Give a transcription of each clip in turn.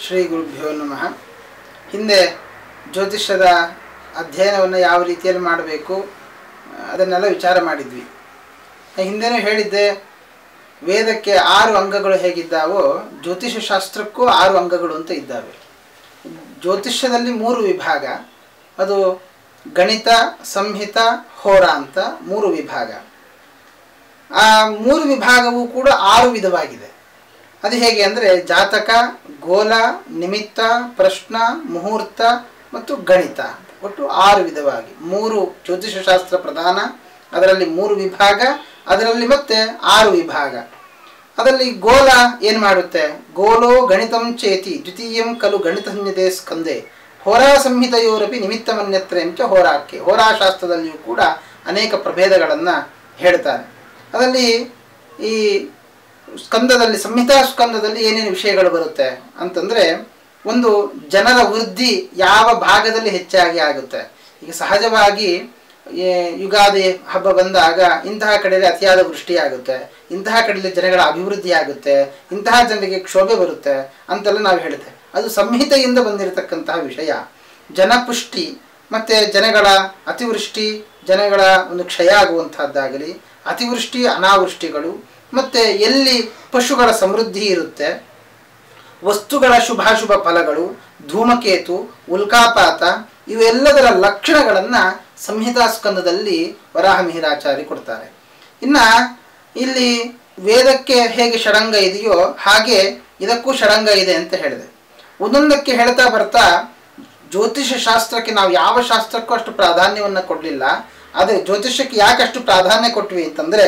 ಶ್ರೀ ಗುರುಭ್ಯೋ ನಮಃ ಹಿಂದೆ ಜ್ಯೋತಿಷ್ಯದ ಅಧ್ಯಯನವನ್ನು ಯಾವ ರೀತಿಯಲ್ಲಿ ಮಾಡಬೇಕು ಅದನ್ನೆಲ್ಲ ವಿಚಾರ ಮಾಡಿದ್ವಿ ಹಿಂದೆನೂ ಹೇಳಿದ್ದೆ ವೇದಕ್ಕೆ ಆರು ಅಂಗಗಳು ಹೇಗಿದ್ದಾವೋ ಜ್ಯೋತಿಷ ಶಾಸ್ತ್ರಕ್ಕೂ ಆರು ಅಂಗಗಳು ಅಂತ ಇದ್ದಾವೆ ಜ್ಯೋತಿಷ್ಯದಲ್ಲಿ ಮೂರು ವಿಭಾಗ ಅದು ಗಣಿತ ಸಂಹಿತ ಹೋರ ಅಂತ ಮೂರು ವಿಭಾಗ ಆ ಮೂರು ವಿಭಾಗವೂ ಕೂಡ ಆರು ವಿಧವಾಗಿದೆ ಅದು ಹೇಗೆ ಅಂದರೆ ಜಾತಕ ಗೋಲ ನಿಮಿತ್ತ ಪ್ರಶ್ನ ಮುಹೂರ್ತ ಮತ್ತು ಗಣಿತ ಒಟ್ಟು ಆರು ವಿಧವಾಗಿ ಮೂರು ಜ್ಯೋತಿಷ ಶಾಸ್ತ್ರ ಪ್ರಧಾನ ಅದರಲ್ಲಿ ಮೂರು ವಿಭಾಗ ಅದರಲ್ಲಿ ಮತ್ತೆ ಆರು ವಿಭಾಗ ಅದರಲ್ಲಿ ಗೋಲ ಏನು ಮಾಡುತ್ತೆ ಗೋಲೋ ಗಣಿತಂ ಚೇತಿ ದ್ವಿತೀಯಂ ಕಲು ಗಣಿತನ್ಯತೆ ಸ್ಕಂದೆ ಹೋರಾ ಸಂಹಿತೆಯೋರಪಿ ನಿಮಿತ್ತಮನ್ಯತ್ರ ಎಂಚ ಹೋರಾಕ್ಕೆ ಹೋರಾಶಾಸ್ತ್ರದಲ್ಲಿಯೂ ಕೂಡ ಅನೇಕ ಪ್ರಭೇದಗಳನ್ನು ಹೇಳ್ತಾರೆ ಅದರಲ್ಲಿ ಈ ಸ್ಕಂದದಲ್ಲಿ ಸಂಹಿತಾ ಸ್ಕಂದದಲ್ಲಿ ಏನೇನು ವಿಷಯಗಳು ಬರುತ್ತೆ ಅಂತಂದರೆ ಒಂದು ಜನರ ವೃದ್ಧಿ ಯಾವ ಭಾಗದಲ್ಲಿ ಹೆಚ್ಚಾಗಿ ಆಗುತ್ತೆ ಈಗ ಸಹಜವಾಗಿ ಈ ಯುಗಾದಿ ಹಬ್ಬ ಬಂದಾಗ ಇಂತಹ ಕಡೆಯಲ್ಲಿ ಅತಿಯಾದ ವೃಷ್ಟಿಯಾಗುತ್ತೆ ಇಂತಹ ಕಡೆಯಲ್ಲಿ ಜನಗಳ ಅಭಿವೃದ್ಧಿ ಆಗುತ್ತೆ ಇಂತಹ ಜನರಿಗೆ ಕ್ಷೋಭೆ ಬರುತ್ತೆ ಅಂತೆಲ್ಲ ನಾವು ಹೇಳ್ತೇವೆ ಅದು ಸಂಹಿತೆಯಿಂದ ಬಂದಿರತಕ್ಕಂತಹ ವಿಷಯ ಜನಪುಷ್ಟಿ ಮತ್ತು ಜನಗಳ ಅತಿವೃಷ್ಟಿ ಜನಗಳ ಒಂದು ಕ್ಷಯ ಆಗುವಂತಹದ್ದಾಗಲಿ ಅತಿವೃಷ್ಟಿ ಅನಾವೃಷ್ಟಿಗಳು ಮತ್ತು ಎಲ್ಲಿ ಪಶುಗಳ ಸಮೃದ್ಧಿ ಇರುತ್ತೆ ವಸ್ತುಗಳ ಶುಭಾಶುಭ ಫಲಗಳು ಧೂಮಕೇತು ಉಲ್ಕಾಪಾತ ಇವೆಲ್ಲದರ ಲಕ್ಷಣಗಳನ್ನು ಸಂಹಿತಾ ಸ್ಕಂದದಲ್ಲಿ ವರಾಹ ಮಿಹಿರಾಚಾರ್ಯ ಕೊಡ್ತಾರೆ ಇನ್ನು ಇಲ್ಲಿ ವೇದಕ್ಕೆ ಹೇಗೆ ಷಡಂಗ ಇದೆಯೋ ಹಾಗೆ ಇದಕ್ಕೂ ಷಡಂಗ ಇದೆ ಅಂತ ಹೇಳಿದೆ ಒಂದೊಂದಕ್ಕೆ ಹೇಳ್ತಾ ಬರ್ತಾ ಜ್ಯೋತಿಷ ಶಾಸ್ತ್ರಕ್ಕೆ ನಾವು ಯಾವ ಶಾಸ್ತ್ರಕ್ಕೂ ಅಷ್ಟು ಪ್ರಾಧಾನ್ಯವನ್ನು ಕೊಡಲಿಲ್ಲ ಆದರೆ ಜ್ಯೋತಿಷಕ್ಕೆ ಯಾಕೆ ಅಷ್ಟು ಪ್ರಾಧಾನ್ಯ ಕೊಟ್ವಿ ಅಂತಂದರೆ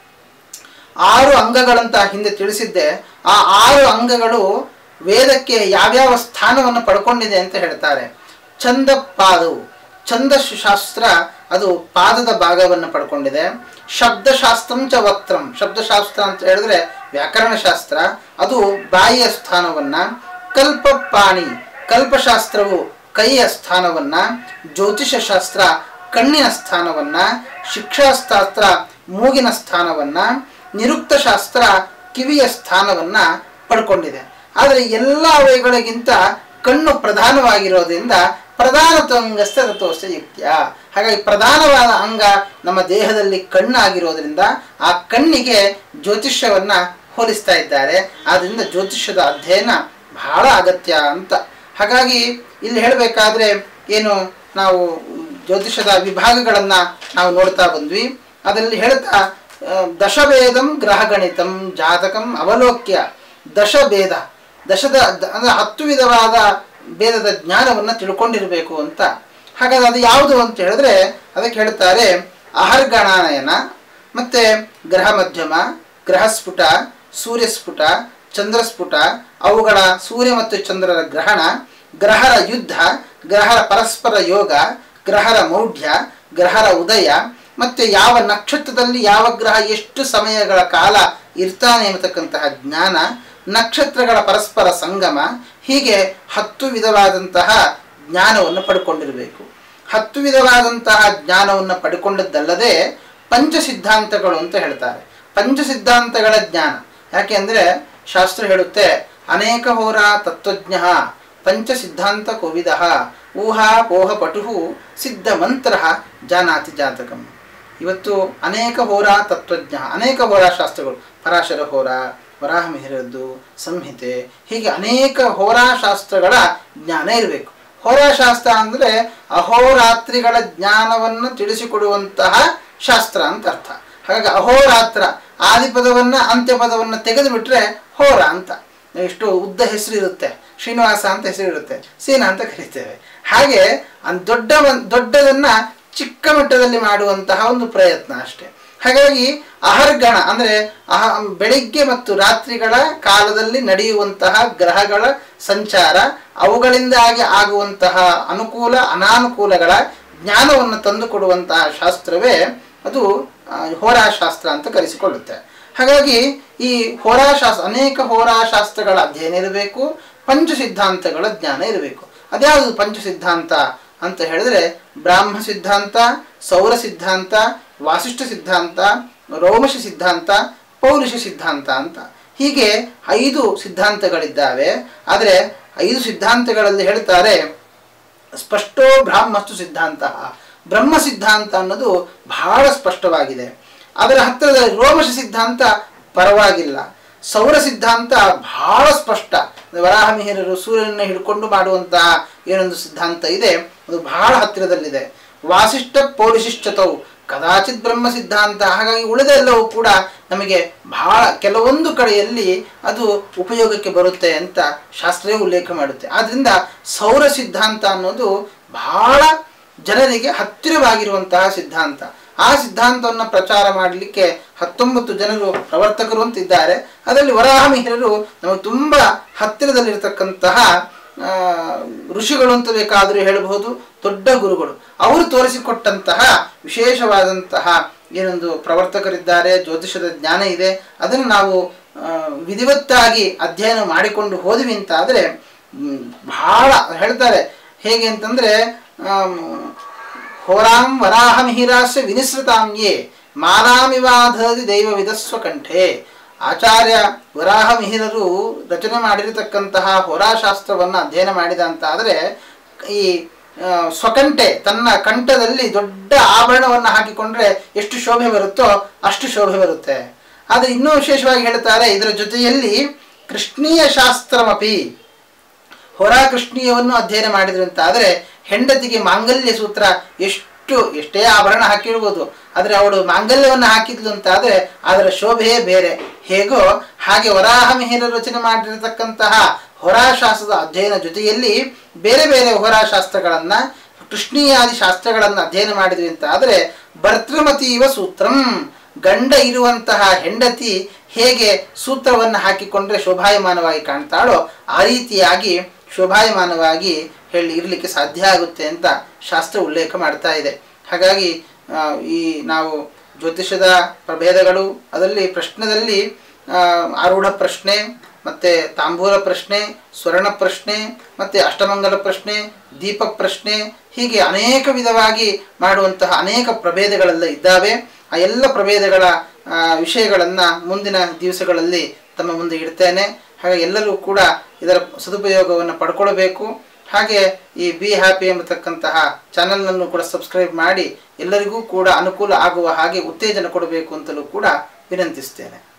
ಆರು ಅಂಗಗಳಂತ ಹಿಂದೆ ತಿಳಿಸಿದ್ದೆ ಆ ಆರು ಅಂಗಗಳು ವೇದಕ್ಕೆ ಯಾವ್ಯಾವ ಸ್ಥಾನವನ್ನು ಪಡ್ಕೊಂಡಿದೆ ಅಂತ ಹೇಳ್ತಾರೆ ಛಂದ ಪಾದವು ಛಂದಶಾಸ್ತ್ರ ಅದು ಪಾದದ ಭಾಗವನ್ನು ಪಡ್ಕೊಂಡಿದೆ ಶಬ್ದಶಾಸ್ತ್ರಂ ಚ ವಕ್ತ್ರಂ ಶಬ್ದಶಾಸ್ತ್ರ ಅಂತ ಹೇಳಿದ್ರೆ ವ್ಯಾಕರಣಶಾಸ್ತ್ರ ಅದು ಬಾಯಿಯ ಸ್ಥಾನವನ್ನು ಕಲ್ಪಪಾಣಿ ಕಲ್ಪಶಾಸ್ತ್ರವು ಕೈಯ ಸ್ಥಾನವನ್ನು ಜ್ಯೋತಿಷ ಶಾಸ್ತ್ರ ಕಣ್ಣಿನ ಸ್ಥಾನವನ್ನು ಶಿಕ್ಷಾಶಾಸ್ತ್ರ ಮೂಗಿನ ಸ್ಥಾನವನ್ನು ನಿರುಕ್ತ ಶಾಸ್ತ್ರ ಕಿವಿಯ ಸ್ಥಾನವನ್ನು ಪಡ್ಕೊಂಡಿದೆ ಆದರೆ ಎಲ್ಲ ಅವಯಗಳಿಗಿಂತ ಕಣ್ಣು ಪ್ರಧಾನವಾಗಿರೋದ್ರಿಂದ ಪ್ರಧಾನ ಅಂಗಸ್ಥ ತತ್ವಸ್ಥ ಯುಕ್ತಿಯ ಹಾಗಾಗಿ ಪ್ರಧಾನವಾದ ಅಂಗ ನಮ್ಮ ದೇಹದಲ್ಲಿ ಕಣ್ಣಾಗಿರೋದ್ರಿಂದ ಆ ಕಣ್ಣಿಗೆ ಜ್ಯೋತಿಷ್ಯವನ್ನು ಹೋಲಿಸ್ತಾ ಇದ್ದಾರೆ ಆದ್ದರಿಂದ ಜ್ಯೋತಿಷ್ಯದ ಅಧ್ಯಯನ ಬಹಳ ಅಗತ್ಯ ಅಂತ ಹಾಗಾಗಿ ಇಲ್ಲಿ ಹೇಳಬೇಕಾದ್ರೆ ಏನು ನಾವು ಜ್ಯೋತಿಷದ ವಿಭಾಗಗಳನ್ನು ನಾವು ನೋಡ್ತಾ ಬಂದ್ವಿ ಅದರಲ್ಲಿ ಹೇಳ್ತಾ ದಶಭೇದಂ ಗ್ರಹಗಣಿತಂ ಜಾತಕಂ ಅವಲೋಕ್ಯ ದಶಭೇದ ದಶದ ಅಂದರೆ ಹತ್ತು ವಿಧವಾದ ಭೇದದ ಜ್ಞಾನವನ್ನು ತಿಳ್ಕೊಂಡಿರಬೇಕು ಅಂತ ಹಾಗಾದ್ರೆ ಅದು ಯಾವುದು ಅಂತ ಹೇಳಿದ್ರೆ ಅದಕ್ಕೆ ಹೇಳ್ತಾರೆ ಅಹರ್ಗಣಾನಯನ ಮತ್ತು ಗ್ರಹ ಮಧ್ಯಮ ಗ್ರಹಸ್ಫುಟ ಸೂರ್ಯಸ್ಫುಟ ಚಂದ್ರಸ್ಫುಟ ಅವುಗಳ ಸೂರ್ಯ ಮತ್ತು ಚಂದ್ರರ ಗ್ರಹಣ ಗ್ರಹರ ಯುದ್ಧ ಗ್ರಹರ ಪರಸ್ಪರ ಯೋಗ ಗ್ರಹರ ಮೌಢ್ಯ ಗ್ರಹರ ಉದಯ ಮತ್ತು ಯಾವ ನಕ್ಷತ್ರದಲ್ಲಿ ಯಾವ ಗ್ರಹ ಎಷ್ಟು ಸಮಯಗಳ ಕಾಲ ಇರ್ತಾನೆ ಎಂಬತಕ್ಕಂತಹ ಜ್ಞಾನ ನಕ್ಷತ್ರಗಳ ಪರಸ್ಪರ ಸಂಗಮ ಹೀಗೆ ಹತ್ತು ವಿಧವಾದಂತಹ ಜ್ಞಾನವನ್ನು ಪಡ್ಕೊಂಡಿರಬೇಕು ಹತ್ತು ವಿಧವಾದಂತಹ ಜ್ಞಾನವನ್ನು ಪಡ್ಕೊಂಡದ್ದಲ್ಲದೆ ಪಂಚ ಸಿದ್ಧಾಂತಗಳು ಅಂತ ಹೇಳ್ತಾರೆ ಪಂಚ ಸಿದ್ಧಾಂತಗಳ ಜ್ಞಾನ ಯಾಕೆ ಅಂದರೆ ಶಾಸ್ತ್ರ ಹೇಳುತ್ತೆ ಅನೇಕ ಹೋರ ತತ್ವಜ್ಞ ಪಂಚ ಸಿದ್ಧಾಂತ ಕೋವಿದ ಊಹಾ ಪೋಹ ಪಟು ಸಿದ್ಧ ಮಂತ್ರ ಜಾನಾತಿ ಜಾತಕಂ ಇವತ್ತು ಅನೇಕ ಹೋರಾ ತತ್ವಜ್ಞ ಅನೇಕ ಹೋರಾ ಶಾಸ್ತ್ರಗಳು ಪರಾಶರ ಹೋರ ವರಾಹ ಮಿಹಿರದ್ದು ಸಂಹಿತೆ ಹೀಗೆ ಅನೇಕ ಹೋರಾಶಾಸ್ತ್ರಗಳ ಜ್ಞಾನ ಇರಬೇಕು ಹೋರಾಶಾಸ್ತ್ರ ಅಂದರೆ ಅಹೋರಾತ್ರಿಗಳ ಜ್ಞಾನವನ್ನು ತಿಳಿಸಿಕೊಡುವಂತಹ ಶಾಸ್ತ್ರ ಅಂತ ಅರ್ಥ ಹಾಗಾಗಿ ಅಹೋರಾತ್ರ ಆದಿಪದವನ್ನು ಅಂತ್ಯಪದವನ್ನು ತೆಗೆದು ಬಿಟ್ರೆ ಹೋರ ಅಂತ ಎಷ್ಟು ಉದ್ದ ಹೆಸರು ಇರುತ್ತೆ ಶ್ರೀನಿವಾಸ ಅಂತ ಹೆಸರು ಇರುತ್ತೆ ಸೀನಾ ಅಂತ ಕರಿತೇವೆ ಹಾಗೆ ದೊಡ್ಡ ದೊಡ್ಡದನ್ನ ಚಿಕ್ಕ ಮಟ್ಟದಲ್ಲಿ ಮಾಡುವಂತಹ ಒಂದು ಪ್ರಯತ್ನ ಅಷ್ಟೇ ಹಾಗಾಗಿ ಅಹರ್ಗಣ ಅಂದರೆ ಅಹ ಬೆಳಿಗ್ಗೆ ಮತ್ತು ರಾತ್ರಿಗಳ ಕಾಲದಲ್ಲಿ ನಡೆಯುವಂತಹ ಗ್ರಹಗಳ ಸಂಚಾರ ಅವುಗಳಿಂದಾಗಿ ಆಗುವಂತಹ ಅನುಕೂಲ ಅನಾನುಕೂಲಗಳ ಜ್ಞಾನವನ್ನು ತಂದುಕೊಡುವಂತಹ ಶಾಸ್ತ್ರವೇ ಅದು ಹೋರಾಶಾಸ್ತ್ರ ಅಂತ ಕರೆಸಿಕೊಳ್ಳುತ್ತೆ ಹಾಗಾಗಿ ಈ ಹೋರಾಶಾಸ್ತ್ರ ಅನೇಕ ಹೋರಾಶಾಸ್ತ್ರಗಳ ಅಧ್ಯಯನ ಇರಬೇಕು ಪಂಚ ಸಿದ್ಧಾಂತಗಳ ಜ್ಞಾನ ಇರಬೇಕು ಅದ್ಯಾವುದು ಪಂಚ ಸಿದ್ಧಾಂತ ಅಂತ ಹೇಳಿದ್ರೆ ಬ್ರಾಹ್ಮ ಸಿದ್ಧಾಂತ ಸೌರ ಸಿದ್ಧಾಂತ ವಾಸಿಷ್ಠ ಸಿದ್ಧಾಂತ ರೋಮಶ ಸಿದ್ಧಾಂತ ಪೌರುಷ ಸಿದ್ಧಾಂತ ಅಂತ ಹೀಗೆ ಐದು ಸಿದ್ಧಾಂತಗಳಿದ್ದಾವೆ ಆದರೆ ಐದು ಸಿದ್ಧಾಂತಗಳಲ್ಲಿ ಹೇಳ್ತಾರೆ ಸ್ಪಷ್ಟೋ ಬ್ರಾಹ್ಮಸ್ತು ಸಿದ್ಧಾಂತ ಬ್ರಹ್ಮ ಸಿದ್ಧಾಂತ ಅನ್ನೋದು ಬಹಳ ಸ್ಪಷ್ಟವಾಗಿದೆ ಅದರ ಹತ್ತಿರದ ರೋಮಶ ಸಿದ್ಧಾಂತ ಪರವಾಗಿಲ್ಲ ಸೌರ ಸಿದ್ಧಾಂತ ಬಹಳ ಸ್ಪಷ್ಟ ವರಾಹಮಿಹಿರರು ಸೂರ್ಯನನ್ನು ಹಿಡ್ಕೊಂಡು ಮಾಡುವಂತಹ ಏನೊಂದು ಸಿದ್ಧಾಂತ ಇದೆ ಅದು ಬಹಳ ಹತ್ತಿರದಲ್ಲಿದೆ ವಾಸಿಷ್ಠ ಪೌರುಷಿಷ್ಠತವು ಕದಾಚಿತ್ ಬ್ರಹ್ಮ ಸಿದ್ಧಾಂತ ಹಾಗಾಗಿ ಉಳಿದ ಎಲ್ಲವೂ ಕೂಡ ನಮಗೆ ಬಹಳ ಕೆಲವೊಂದು ಕಡೆಯಲ್ಲಿ ಅದು ಉಪಯೋಗಕ್ಕೆ ಬರುತ್ತೆ ಅಂತ ಶಾಸ್ತ್ರವೇ ಉಲ್ಲೇಖ ಮಾಡುತ್ತೆ ಆದ್ದರಿಂದ ಸೌರ ಸಿದ್ಧಾಂತ ಅನ್ನೋದು ಬಹಳ ಜನರಿಗೆ ಹತ್ತಿರವಾಗಿರುವಂತಹ ಸಿದ್ಧಾಂತ ಆ ಸಿದ್ಧಾಂತವನ್ನು ಪ್ರಚಾರ ಮಾಡಲಿಕ್ಕೆ ಹತ್ತೊಂಬತ್ತು ಜನರು ಪ್ರವರ್ತಕರು ಅಂತಿದ್ದಾರೆ ಅದರಲ್ಲಿ ವರಾಹಮಿಹಿರರು ನಮಗೆ ತುಂಬ ಹತ್ತಿರದಲ್ಲಿರ್ತಕ್ಕಂತಹ ಆ, ಋಷಿಗಳು ಅಂತ ಬೇಕಾದರೂ ಹೇಳಬಹುದು ದೊಡ್ಡ ಗುರುಗಳು ಅವರು ತೋರಿಸಿಕೊಟ್ಟಂತಹ ವಿಶೇಷವಾದಂತಹ ಏನೊಂದು ಪ್ರವರ್ತಕರಿದ್ದಾರೆ ಜ್ಯೋತಿಷದ ಜ್ಞಾನ ಇದೆ ಅದನ್ನು ನಾವು ಆ, ವಿಧಿವತ್ತಾಗಿ ಅಧ್ಯಯನ ಮಾಡಿಕೊಂಡು ಹೋದ್ವಿ ಅಂತಾದರೆ ಮ್, ಬಹಳ ಹೇಳ್ತಾರೆ ಹೇಗೆ ಅಂತಂದರೆ ಹೋರಾಂ ವರಾಹಮಿಹಿರಾಸ್ಯ ವಿನಿಸೃತಾಂ ಯೇ ಮಾಲಾಮಿವಾಧದಿ ದೈವ ವಿಧಸ್ವ ಕಂಠೆ ಆಚಾರ್ಯ ವರಾಹಮಿಹಿರರು ರಚನೆ ಮಾಡಿರತಕ್ಕಂತಹ ಹೋರಾಶಾಸ್ತ್ರವನ್ನು ಅಧ್ಯಯನ ಮಾಡಿದ ಅಂತ ಆದರೆ ಈ ಆ, ಸ್ವಕಂಠೆ ತನ್ನ ಕಂಠದಲ್ಲಿ ದೊಡ್ಡ ಆಭರಣವನ್ನು ಹಾಕಿಕೊಂಡ್ರೆ ಎಷ್ಟು ಶೋಭೆ ಬರುತ್ತೋ ಅಷ್ಟು ಶೋಭೆ ಬರುತ್ತೆ ಆದರೆ ಇನ್ನೂ ವಿಶೇಷವಾಗಿ ಹೇಳ್ತಾರೆ ಇದರ ಜೊತೆಯಲ್ಲಿ ಕೃಷ್ಣೀಯ ಶಾಸ್ತ್ರಮಪಿ ಹೊರ ಕೃಷ್ಣೀಯವನ್ನು ಅಧ್ಯಯನ ಮಾಡಿದ್ರು ಅಂತ ಆದರೆ ಹೆಂಡತಿಗೆ ಮಾಂಗಲ್ಯ ಸೂತ್ರ ಎಷ್ಟು ಎಷ್ಟೇ ಆಭರಣ ಹಾಕಿರ್ಬೋದು ಆದರೆ ಅವಳು ಮಾಂಗಲ್ಯವನ್ನು ಹಾಕಿದ್ಲು ಅಂತ ಆದರೆ ಅದರ ಶೋಭೆಯೇ ಬೇರೆ ಹೇಗೋ ಹಾಗೆ ವರಾಹಮಿಹಿರ ರಚನೆ ಮಾಡಿರತಕ್ಕಂತಹ ಹೊರಾಶಾಸ್ತ್ರದ ಅಧ್ಯಯನ ಜೊತೆಯಲ್ಲಿ ಬೇರೆ ಬೇರೆ ಹೊರಾಶಾಸ್ತ್ರಗಳನ್ನು ಕೃಷ್ಣೀಯಾದಿ ಶಾಸ್ತ್ರಗಳನ್ನು ಅಧ್ಯಯನ ಮಾಡಿದ್ವಿ ಅಂತ ಆದರೆ ಭರ್ತೃಮತೀವ ಸೂತ್ರಂ ಗಂಡ ಇರುವಂತಹ ಹೆಂಡತಿ ಹೇಗೆ ಸೂತ್ರವನ್ನು ಹಾಕಿಕೊಂಡ್ರೆ ಶೋಭಾಯಮಾನವಾಗಿ ಕಾಣ್ತಾಳೋ ಆ ರೀತಿಯಾಗಿ ಶೋಭಾಯಮಾನವಾಗಿ ಹೇಳಿ ಇರಲಿಕ್ಕೆ ಸಾಧ್ಯ ಆಗುತ್ತೆ ಅಂತ ಶಾಸ್ತ್ರ ಉಲ್ಲೇಖ ಮಾಡ್ತಾ ಇದೆ ಹಾಗಾಗಿ ಆ, ಈ ನಾವು ಜ್ಯೋತಿಷದ ಪ್ರಭೇದಗಳು ಅದರಲ್ಲಿ ಪ್ರಶ್ನದಲ್ಲಿ ಆ, ಆರೂಢ ಪ್ರಶ್ನೆ ಮತ್ತು ತಾಂಬೂಲ ಪ್ರಶ್ನೆ ಸ್ವರ್ಣ ಪ್ರಶ್ನೆ ಮತ್ತು ಅಷ್ಟಮಂಗಲ ಪ್ರಶ್ನೆ ದೀಪ ಪ್ರಶ್ನೆ ಹೀಗೆ ಅನೇಕ ವಿಧವಾಗಿ ಮಾಡುವಂತಹ ಅನೇಕ ಪ್ರಭೇದಗಳೆಲ್ಲ ಇದ್ದಾವೆ ಆ ಎಲ್ಲ ಪ್ರಭೇದಗಳ ವಿಷಯಗಳನ್ನು ಮುಂದಿನ ದಿವಸಗಳಲ್ಲಿ ತಮ್ಮ ಮುಂದೆ ಇಡ್ತೇನೆ ಹಾಗೆ ಎಲ್ಲರೂ ಕೂಡ ಇದರ ಸದುಪಯೋಗವನ್ನು ಪಡ್ಕೊಳ್ಬೇಕು ಹಾಗೆ ಈ ಬಿ ಹ್ಯಾಪಿ ಎಂಬತಕ್ಕಂತಹ ಚಾನಲ್ನನ್ನು ಕೂಡ ಸಬ್ಸ್ಕ್ರೈಬ್ ಮಾಡಿ ಎಲ್ಲರಿಗೂ ಕೂಡ ಅನುಕೂಲ ಆಗುವ ಹಾಗೆ ಉತ್ತೇಜನ ಕೊಡಬೇಕು ಅಂತಲೂ ಕೂಡ ವಿನಂತಿಸ್ತೇನೆ